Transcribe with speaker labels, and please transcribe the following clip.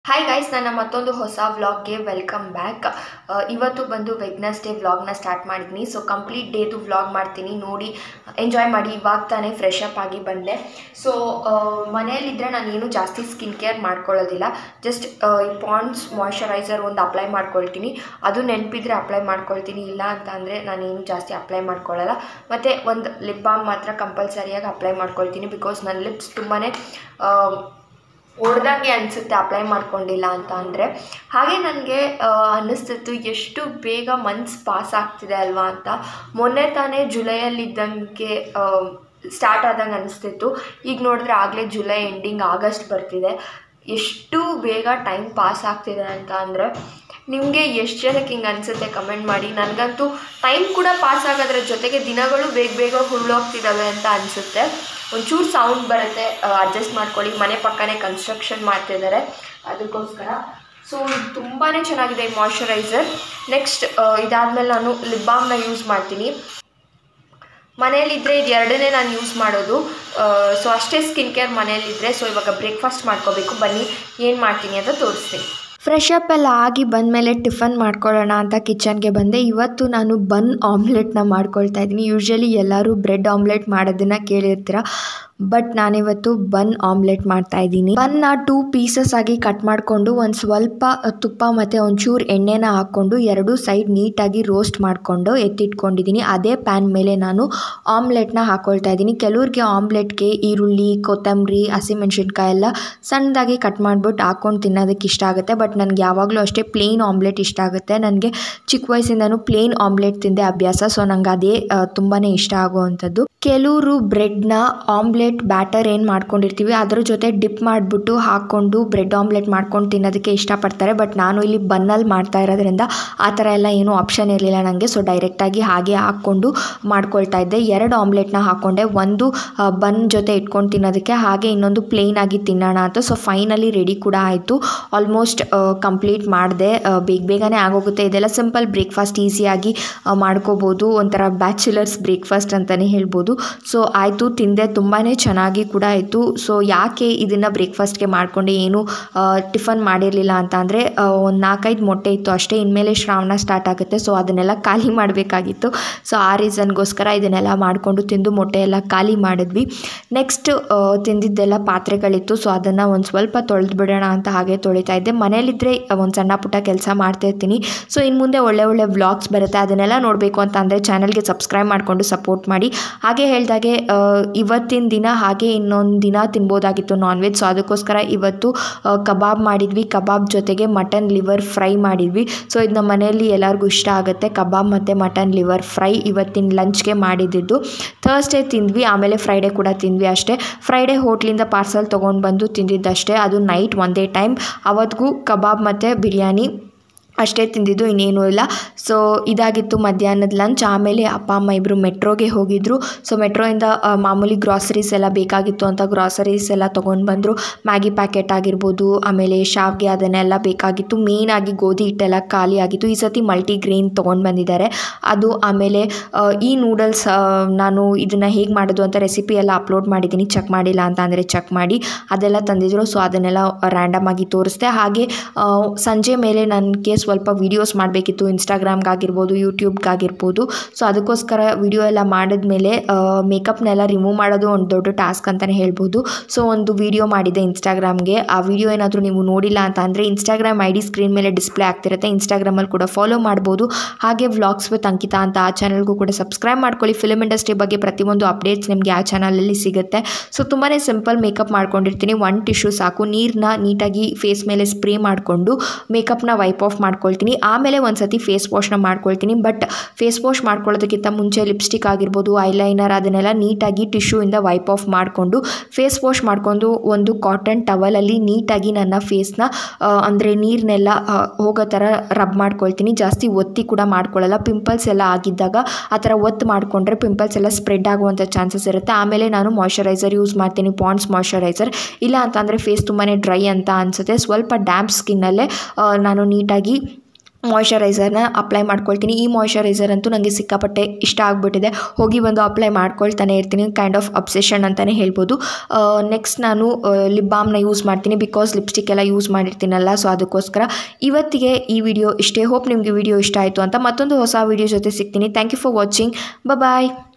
Speaker 1: hi guys ನನ್ನ ಮತ್ತೊಂದು ಹೊಸ ವ್ಲಾಗ್ಗೆ ವೆಲ್ಕಮ್ ಬ್ಯಾಕ್ ಇವತ್ತು ಬಂದು ವೆಗ್ನಸ್ಡೇ ವ್ಲಾಗ್ನ ಸ್ಟಾರ್ಟ್ ಮಾಡಿದ್ದೀನಿ ಸೊ ಕಂಪ್ಲೀಟ್ ಡೇದು ವ್ಲಾಗ್ ಮಾಡ್ತೀನಿ ನೋಡಿ ಎಂಜಾಯ್ ಮಾಡಿ ಇವಾಗ ತಾನೇ ಫ್ರೆಶ್ ಅಪ್ ಆಗಿ ಬಂದೆ ಸೊ ಮನೆಯಲ್ಲಿದ್ದರೆ ನಾನು ಏನು ಜಾಸ್ತಿ ಸ್ಕಿನ್ ಕೇರ್ ಮಾಡ್ಕೊಳ್ಳೋದಿಲ್ಲ ಜಸ್ಟ್ ಈ ಪಾಂಡ್ಸ್ ಮಾಯ್ಶ್ಚರೈಸರ್ ಒಂದು ಅಪ್ಲೈ ಮಾಡ್ಕೊಳ್ತೀನಿ ಅದು ನೆನಪಿದ್ರೆ ಅಪ್ಲೈ ಮಾಡ್ಕೊಳ್ತೀನಿ ಇಲ್ಲ ಅಂತ ಅಂದರೆ ನಾನೇನು ಜಾಸ್ತಿ ಅಪ್ಲೈ ಮಾಡ್ಕೊಳ್ಳಲ್ಲ ಮತ್ತು ಒಂದು ಲಿಪ್ ಬಾಮ್ ಮಾತ್ರ ಕಂಪಲ್ಸರಿಯಾಗಿ ಅಪ್ಲೈ ಮಾಡ್ಕೊಳ್ತೀನಿ ಬಿಕಾಸ್ ನನ್ನ ಲಿಪ್ಸ್ ತುಂಬಾ ಹೊಡೆದಂಗೆ ಅನಿಸುತ್ತೆ ಅಪ್ಲೈ ಮಾಡ್ಕೊಂಡಿಲ್ಲ ಅಂತ ಅಂದರೆ ಹಾಗೆ ನನಗೆ ಅನ್ನಿಸ್ತಿತ್ತು ಎಷ್ಟು ಬೇಗ ಮಂತ್ಸ್ ಪಾಸ್ ಆಗ್ತಿದೆ ಅಲ್ವಾ ಅಂತ ಮೊನ್ನೆ ತಾನೇ ಜುಲೈಯಲ್ಲಿದ್ದಂಗೆ ಸ್ಟಾರ್ಟ್ ಆದಂಗೆ ಅನಿಸ್ತಿತ್ತು ಈಗ ನೋಡಿದ್ರೆ ಆಗಲೇ ಜುಲೈ ಎಂಡಿಂಗ್ ಆಗಸ್ಟ್ ಬರ್ತಿದೆ ಎಷ್ಟು ಬೇಗ ಟೈಮ್ ಪಾಸ್ ಆಗ್ತಿದೆ ಅಂತ ಅಂದರೆ ನಿಮಗೆ ಎಷ್ಟು ಜನಕ್ಕೆ ಹಿಂಗೆ ಅನಿಸುತ್ತೆ ಕಮೆಂಟ್ ಮಾಡಿ ನನಗಂತೂ ಟೈಮ್ ಕೂಡ ಪಾಸ್ ಆಗೋದ್ರ ಜೊತೆಗೆ ದಿನಗಳು ಬೇಗ ಬೇಗ ಹುಳ್ಳೋಗ್ತಿದ್ದಾವೆ ಅಂತ ಅನಿಸುತ್ತೆ ಒಂಚೂರು ಸೌಂಡ್ ಬರುತ್ತೆ ಅಡ್ಜಸ್ಟ್ ಮಾಡ್ಕೊಳ್ಳಿ ಮನೆ ಪಕ್ಕನೇ ಕನ್ಸ್ಟ್ರಕ್ಷನ್ ಮಾಡ್ತಿದ್ದಾರೆ ಅದಕ್ಕೋಸ್ಕರ ಸೊ ಇದು ತುಂಬಾ ಚೆನ್ನಾಗಿದೆ ಈ ಮಾಯ್ಶ್ಚರೈಸರ್ ನೆಕ್ಸ್ಟ್ ಇದಾದಮೇಲೆ ನಾನು ಲಿಪ್ ಬಾಮ್ನ ಯೂಸ್ ಮಾಡ್ತೀನಿ ಮನೆಯಲ್ಲಿದ್ದರೆ ಇದು ಎರಡನೇ ನಾನು ಯೂಸ್ ಮಾಡೋದು ಸೊ ಅಷ್ಟೇ ಸ್ಕಿನ್ ಕೇರ್ ಮನೆಯಲ್ಲಿದ್ದರೆ ಸೊ ಇವಾಗ ಬ್ರೇಕ್ಫಾಸ್ಟ್ ಮಾಡ್ಕೋಬೇಕು ಬನ್ನಿ ಏನು ಮಾಡ್ತೀನಿ ಅಂತ ತೋರಿಸ್ತೀನಿ ಫ್ರೆಶ್ ಅಪ್ ಎಲ್ಲ ಆಗಿ ಬಂದಮೇಲೆ ಟಿಫನ್ ಮಾಡ್ಕೊಳ್ಳೋಣ ಅಂತ ಕಿಚನ್ಗೆ ಬಂದೆ ಇವತ್ತು ನಾನು ಬನ್ ಆಮ್ಲೆಟ್ನ ಮಾಡ್ಕೊಳ್ತಾ ಇದ್ದೀನಿ ಯೂಶ್ವಲಿ ಎಲ್ಲರೂ ಬ್ರೆಡ್ ಆಮ್ಲೆಟ್ ಮಾಡೋದನ್ನು ಕೇಳಿರ್ತೀರ ಬಟ್ ನಾನಿವತ್ತು ಬನ್ ಆಮ್ಲೆಟ್ ಮಾಡ್ತಾ ಇದ್ದೀನಿ ಬನ್ನ ಟೂ ಪೀಸಸ್ ಆಗಿ ಕಟ್ ಮಾಡಿಕೊಂಡು ಒಂದು ಸ್ವಲ್ಪ ತುಪ್ಪ ಮತ್ತು ಒಂಚೂರು ಎಣ್ಣೆನ ಹಾಕ್ಕೊಂಡು ಎರಡು ಸೈಡ್ ನೀಟಾಗಿ ರೋಸ್ಟ್ ಮಾಡಿಕೊಂಡು ಎತ್ತಿಟ್ಕೊಂಡಿದ್ದೀನಿ ಅದೇ ಪ್ಯಾನ್ ಮೇಲೆ ನಾನು ಆಮ್ಲೆಟ್ನ ಹಾಕ್ಕೊಳ್ತಾ ಇದ್ದೀನಿ ಕೆಲವ್ರಿಗೆ ಆಮ್ಲೆಟ್ಗೆ ಈರುಳ್ಳಿ ಕೊತ್ತಂಬರಿ ಹಸಿಮೆಣ್ಸಿನ್ಕಾಯಿ ಎಲ್ಲ ಸಣ್ಣದಾಗಿ ಕಟ್ ಮಾಡಿಬಿಟ್ಟು ಹಾಕ್ಕೊಂಡು ತಿನ್ನೋದಕ್ಕೆ ಇಷ್ಟ ಆಗುತ್ತೆ ಬಟ್ ನನಗೆ ಯಾವಾಗಲೂ ಅಷ್ಟೇ ಪ್ಲೇನ್ ಆಮ್ಲೆಟ್ ಇಷ್ಟ ಆಗುತ್ತೆ ನನಗೆ ಚಿಕ್ಕ ವಯಸ್ಸಿಂದನೂ ಪ್ಲೇನ್ ಆಮ್ಲೆಟ್ ತಿಂದೆ ಅಭ್ಯಾಸ ಸೊ ನಂಗೆ ಅದೇ ತುಂಬಾ ಇಷ್ಟ ಆಗುವಂಥದ್ದು ಕೆಲವರು ಬ್ರೆಡ್ನ ಆಮ್ಲೆಟ್ ಬ್ಯಾಟರ್ ಏನು ಮಾಡ್ಕೊಂಡಿರ್ತೀವಿ ಅದ್ರ ಜೊತೆ ಡಿಪ್ ಮಾಡಿಬಿಟ್ಟು ಹಾಕ್ಕೊಂಡು ಬ್ರೆಡ್ ಆಮ್ಲೆಟ್ ಮಾಡ್ಕೊಂಡು ತಿನ್ನೋದಕ್ಕೆ ಇಷ್ಟಪಡ್ತಾರೆ ಬಟ್ ನಾನು ಇಲ್ಲಿ ಬನ್ನಲ್ಲಿ ಮಾಡ್ತಾ ಇರೋದ್ರಿಂದ ಆ ಥರ ಎಲ್ಲ ಏನೂ ಆಪ್ಷನ್ ಇರಲಿಲ್ಲ ನನಗೆ ಸೊ ಡೈರೆಕ್ಟಾಗಿ ಹಾಗೆ ಹಾಕ್ಕೊಂಡು ಮಾಡ್ಕೊಳ್ತಾ ಇದ್ದೆ ಎರಡು ಆಮ್ಲೆಟ್ನ ಹಾಕ್ಕೊಂಡೆ ಒಂದು ಬನ್ ಜೊತೆ ಇಟ್ಕೊಂಡು ತಿನ್ನೋದಕ್ಕೆ ಹಾಗೆ ಇನ್ನೊಂದು ಪ್ಲೇನ್ ಆಗಿ ತಿನ್ನೋಣ ಅಂತ ಸೊ ಫೈನಲಿ ರೆಡಿ ಕೂಡ ಆಯಿತು ಆಲ್ಮೋಸ್ಟ್ ಕಂಪ್ಲೀಟ್ ಮಾಡಿದೆ ಬೇಗ ಬೇಗನೆ ಆಗೋಗುತ್ತೆ ಇದೆಲ್ಲ ಸಿಂಪಲ್ ಬ್ರೇಕ್ಫಾಸ್ಟ್ ಈಸಿಯಾಗಿ ಮಾಡ್ಕೋಬೋದು ಒಂಥರ ಬ್ಯಾಚುಲರ್ಸ್ ಬ್ರೇಕ್ಫಾಸ್ಟ್ ಅಂತಲೇ ಹೇಳ್ಬೋದು ಸೊ ಆಯಿತು ತಿಂದೆ ತುಂಬಾ ಚೆನ್ನಾಗಿ ಕೂಡ ಆಯಿತು ಸೊ ಯಾಕೆ ಇದನ್ನು ಬ್ರೇಕ್ಫಾಸ್ಟ್ಗೆ ಮಾಡಿಕೊಂಡೆ ಏನು ಟಿಫನ್ ಮಾಡಿರಲಿಲ್ಲ ಅಂತ ಅಂದರೆ ಒಂದು ನಾಲ್ಕೈದು ಮೊಟ್ಟೆ ಇತ್ತು ಅಷ್ಟೇ ಇನ್ಮೇಲೆ ಶ್ರಾವಣ ಸ್ಟಾರ್ಟ್ ಆಗುತ್ತೆ ಸೊ ಅದನ್ನೆಲ್ಲ ಖಾಲಿ ಮಾಡಬೇಕಾಗಿತ್ತು ಸೊ ಆ ರೀಸನ್ಗೋಸ್ಕರ ಇದನ್ನೆಲ್ಲ ಮಾಡಿಕೊಂಡು ತಿಂದು ಮೊಟ್ಟೆ ಎಲ್ಲ ಖಾಲಿ ಮಾಡಿದ್ವಿ ನೆಕ್ಸ್ಟ್ ತಿಂದಿದ್ದೆಲ್ಲ ಪಾತ್ರೆಗಳಿತ್ತು ಸೊ ಅದನ್ನು ಒಂದು ಸ್ವಲ್ಪ ತೊಳೆದು ಬಿಡೋಣ ಅಂತ ಹಾಗೆ ತೊಳಿತಾ ಇದ್ದೆ ಮನೇಲಿದ್ದರೆ ಒಂದು ಸಣ್ಣ ಪುಟ್ಟ ಕೆಲಸ ಮಾಡ್ತಾಯಿರ್ತೀನಿ ಸೊ ಇನ್ನು ಮುಂದೆ ಒಳ್ಳೆ ಒಳ್ಳೆ ವ್ಲಾಗ್ಸ್ ಬರುತ್ತೆ ಅದನ್ನೆಲ್ಲ ನೋಡಬೇಕು ಅಂತ ಅಂದರೆ ಚಾನಲ್ಗೆ ಸಬ್ಸ್ಕ್ರೈಬ್ ಮಾಡಿಕೊಂಡು ಸಪೋರ್ಟ್ ಮಾಡಿ ಹಾಗೆ ಹೇಳ್ದಾಗೆ ಇವತ್ತಿನ ದಿನ ಹಾಗೆ ಇನ್ನೊಂದು ದಿನ ತಿನ್ಬೋದಾಗಿತ್ತು ನಾನ್ ವೆಜ್ ಸೊ ಅದಕ್ಕೋಸ್ಕರ ಇವತ್ತು ಕಬಾಬ್ ಮಾಡಿದ್ವಿ ಕಬಾಬ್ ಜೊತೆಗೆ ಮಟನ್ ಲಿವರ್ ಫ್ರೈ ಮಾಡಿದ್ವಿ ಸೊ ಇದು ನಮ್ಮ ಮನೆಯಲ್ಲಿ ಎಲ್ಲರಿಗೂ ಇಷ್ಟ ಆಗುತ್ತೆ ಕಬಾಬ್ ಮತ್ತು ಮಟನ್ ಲಿವರ್ ಫ್ರೈ ಇವತ್ತಿನ ಲಂಚ್ಗೆ ಮಾಡಿದ್ದು ಥರ್ಸ್ಡೇ ತಿಂದ್ವಿ ಆಮೇಲೆ ಫ್ರೈಡೇ ಕೂಡ ತಿಂದ್ವಿ ಅಷ್ಟೇ ಫ್ರೈಡೇ ಹೋಟ್ಲಿಂದ ಪಾರ್ಸಲ್ ತೊಗೊಂಡು ಬಂದು ತಿಂದಿದ್ದಷ್ಟೇ ಅದು ನೈಟ್ ಒಂದೇ ಟೈಮ್ ಅವತ್ತಿಗೂ ಕಬಾಬ್ ಮತ್ತು ಬಿರಿಯಾನಿ ಅಷ್ಟೇ ತಿಂದಿದ್ದು ಇನ್ನೇನೂ ಇಲ್ಲ ಸೊ ಇದಾಗಿತ್ತು ಮಧ್ಯಾಹ್ನದ ಲಂಚ್ ಆಮೇಲೆ ಅಪ್ಪ ಅಮ್ಮ ಇಬ್ಬರು ಮೆಟ್ರೋಗೆ ಹೋಗಿದ್ದರು ಸೊ ಮೆಟ್ರೋಯಿಂದ ಮಾಮೂಲಿ ಗ್ರಾಸರೀಸ್ ಎಲ್ಲ ಬೇಕಾಗಿತ್ತು ಅಂತ ಗ್ರಾಸರೀಸ್ ಎಲ್ಲ ತೊಗೊಂಡು ಬಂದರು ಮ್ಯಾಗಿ ಪ್ಯಾಕೆಟ್ ಆಗಿರ್ಬೋದು ಆಮೇಲೆ ಶಾವ್ಗೆ ಅದನ್ನೆಲ್ಲ ಬೇಕಾಗಿತ್ತು ಮೇಯ್ನಾಗಿ ಗೋಧಿ ಹಿಟ್ಟೆಲ್ಲ ಖಾಲಿ ಆಗಿತ್ತು ಈ ಸತಿ ಮಲ್ಟಿ ಗ್ರೇನ್ ತೊಗೊಂಡು ಬಂದಿದ್ದಾರೆ ಅದು ಆಮೇಲೆ ಈ ನೂಡಲ್ಸ್ ನಾನು ಇದನ್ನು ಹೇಗೆ ಮಾಡೋದು ಅಂತ ರೆಸಿಪಿ ಎಲ್ಲ ಅಪ್ಲೋಡ್ ಮಾಡಿದ್ದೀನಿ ಚೆಕ್ ಮಾಡಿಲ್ಲ ಅಂತ ಅಂದರೆ ಚೆಕ್ ಮಾಡಿ ಅದೆಲ್ಲ ತಂದಿದ್ರು ಸೊ ಅದನ್ನೆಲ್ಲ ರ್ಯಾಂಡಮ್ ಆಗಿ ತೋರಿಸ್ದೆ ಹಾಗೆ ಸಂಜೆ ಮೇಲೆ ನನಗೆ ಸ್ವಲ್ಪ ವೀಡಿಯೋಸ್ ಮಾಡಬೇಕಿತ್ತು ಇನ್ಸ್ಟಾಗ್ರಾಮ್ಗಾಗಿರ್ಬೋದು ಯೂಟ್ಯೂಬ್ಗಾಗಿರ್ಬೋದು ಸೊ ಅದಕ್ಕೋಸ್ಕರ ವಿಡಿಯೋ ಎಲ್ಲ ಮಾಡಿದ್ಮೇಲೆ ಮೇಕಪ್ನೆಲ್ಲ ರಿಮೂವ್ ಮಾಡೋದು ಒಂದು ದೊಡ್ಡ ಟಾಸ್ಕ್ ಅಂತಲೇ ಹೇಳ್ಬೋದು ಸೊ ಒಂದು ವಿಡಿಯೋ ಮಾಡಿದೆ ಇನ್ಸ್ಟಾಗ್ರಾಮ್ಗೆ ಆ ವಿಡಿಯೋ ಏನಾದರೂ ನೀವು ನೋಡಿಲ್ಲ ಅಂತ ಅಂದರೆ ಇನ್ಸ್ಟಾಗ್ರಾಮ್ ಐ ಡಿ ಸ್ಕ್ರೀನ್ ಮೇಲೆ ಡಿಸ್ಪ್ಲೇ ಆಗ್ತಿರುತ್ತೆ ಇನ್ಸ್ಟಾಗ್ರಾಮಲ್ಲಿ ಕೂಡ ಫಾಲೋ ಮಾಡ್ಬೋದು ಹಾಗೆ ವ್ಲಾಗ್ಸ್ ವಿತ್ ಅಂಕಿತಾ ಅಂತ ಆ ಚಾನಲ್ಗೂ ಕೂಡ ಸಬ್ಸ್ಕ್ರೈಬ್ ಮಾಡ್ಕೊಳ್ಳಿ ಫಿಲ್ಮ್ ಇಂಡಸ್ಟ್ರಿ ಬಗ್ಗೆ ಪ್ರತಿಯೊಂದು ಅಪ್ಡೇಟ್ಸ್ ನಿಮಗೆ ಆ ಚಾನಲಲ್ಲಿ ಸಿಗುತ್ತೆ ಸೊ ತುಂಬಾ ಸಿಂಪಲ್ ಮೇಕಪ್ ಮಾಡ್ಕೊಂಡಿರ್ತೀನಿ ಒನ್ ಟಿಶ್ಯೂ ಸಾಕು ನೀರನ್ನ ನೀಟಾಗಿ ಫೇಸ್ ಮೇಲೆ ಸ್ಪ್ರೇ ಮಾಡಿಕೊಂಡು ಮೇಕಪ್ನ ವೈಪ್ ಆಫ್ ಮಾಡ್ಕೊಳ್ತೀನಿ ಆಮೇಲೆ ಒಂದು ಸತಿ ಫೇಸ್ ವಾಶ್ನ ಮಾಡ್ಕೊಳ್ತೀನಿ ಬಟ್ ಫೇಸ್ ವಾಶ್ ಮಾಡ್ಕೊಳ್ಳೋದಕ್ಕಿಂತ ಮುಂಚೆ ಲಿಪ್ಸ್ಟಿಕ್ ಆಗಿರ್ಬೋದು ಐಲೈನರ್ ಅದನ್ನೆಲ್ಲ ನೀಟಾಗಿ ಟಿಶ್ಯೂಯಿಂದ ವೈಪ್ ಆಫ್ ಮಾಡಿಕೊಂಡು ಫೇಸ್ ವಾಶ್ ಮಾಡಿಕೊಂಡು ಒಂದು ಕಾಟನ್ ಟವಲಲ್ಲಿ ನೀಟಾಗಿ ನನ್ನ ಫೇಸ್ನ ಅಂದರೆ ನೀರನ್ನೆಲ್ಲ ಹೋಗೋ ಥರ ರಬ್ ಮಾಡ್ಕೊಳ್ತೀನಿ ಜಾಸ್ತಿ ಒತ್ತಿ ಕೂಡ ಮಾಡ್ಕೊಳ್ಳಲ್ಲ ಪಿಂಪಲ್ಸ್ ಎಲ್ಲ ಆಗಿದ್ದಾಗ ಆ ಥರ ಒತ್ತು ಮಾಡಿಕೊಂಡ್ರೆ ಪಿಂಪಲ್ಸ್ ಎಲ್ಲ ಸ್ಪ್ರೆಡ್ ಆಗುವಂಥ ಚಾನ್ಸಸ್ ಇರುತ್ತೆ ಆಮೇಲೆ ನಾನು ಮಾಯ್ಶ್ಚರೈಸರ್ ಯೂಸ್ ಮಾಡ್ತೀನಿ ಪಾಂಡ್ಸ್ ಮಾಯ್ಶ್ಚರೈಸರ್ ಇಲ್ಲ ಅಂತಂದರೆ ಫೇಸ್ ತುಂಬಾ ಡ್ರೈ ಅಂತ ಅನಿಸುತ್ತೆ ಸ್ವಲ್ಪ ಡ್ಯಾಮ್ಪ್ ಸ್ಕಿನ್ನಲ್ಲೇ ನಾನು ನೀಟಾಗಿ ಮಾಯ್ಶ್ಚರೈಸರ್ನ ಅಪ್ಲೈ ಮಾಡ್ಕೊಳ್ತೀನಿ ಈ ಮಾಯ್ಶ್ಚರೈಸರ್ ಅಂತೂ ನನಗೆ ಸಿಕ್ಕಾಪಟ್ಟೆ ಇಷ್ಟ ಆಗಿಬಿಟ್ಟಿದೆ ಹೋಗಿ ಬಂದು ಅಪ್ಲೈ ಮಾಡ್ಕೊಳ್ತಾನೆ ಇರ್ತೀನಿ ಕೈಂಡ್ ಆಫ್ ಅಬ್ಸೆಷನ್ ಅಂತಲೇ ಹೇಳ್ಬೋದು ನೆಕ್ಸ್ಟ್ ನಾನು ಲಿಪ್ ಬಾಮ್ನ ಯೂಸ್ ಮಾಡ್ತೀನಿ ಬಿಕಾಸ್ ಲಿಪ್ಸ್ಟಿಕ್ ಎಲ್ಲ ಯೂಸ್ ಮಾಡಿರ್ತೀನಲ್ಲ ಸೊ ಅದಕ್ಕೋಸ್ಕರ ಇವತ್ತಿಗೆ ಈ ವಿಡಿಯೋ ಇಷ್ಟೇ ಹೋಪ್ ನಿಮಗೆ ವಿಡಿಯೋ ಇಷ್ಟ ಆಯಿತು ಅಂತ ಮತ್ತೊಂದು ಹೊಸ ವಿಡಿಯೋ ಜೊತೆ ಸಿಗ್ತೀನಿ thank you for watching bye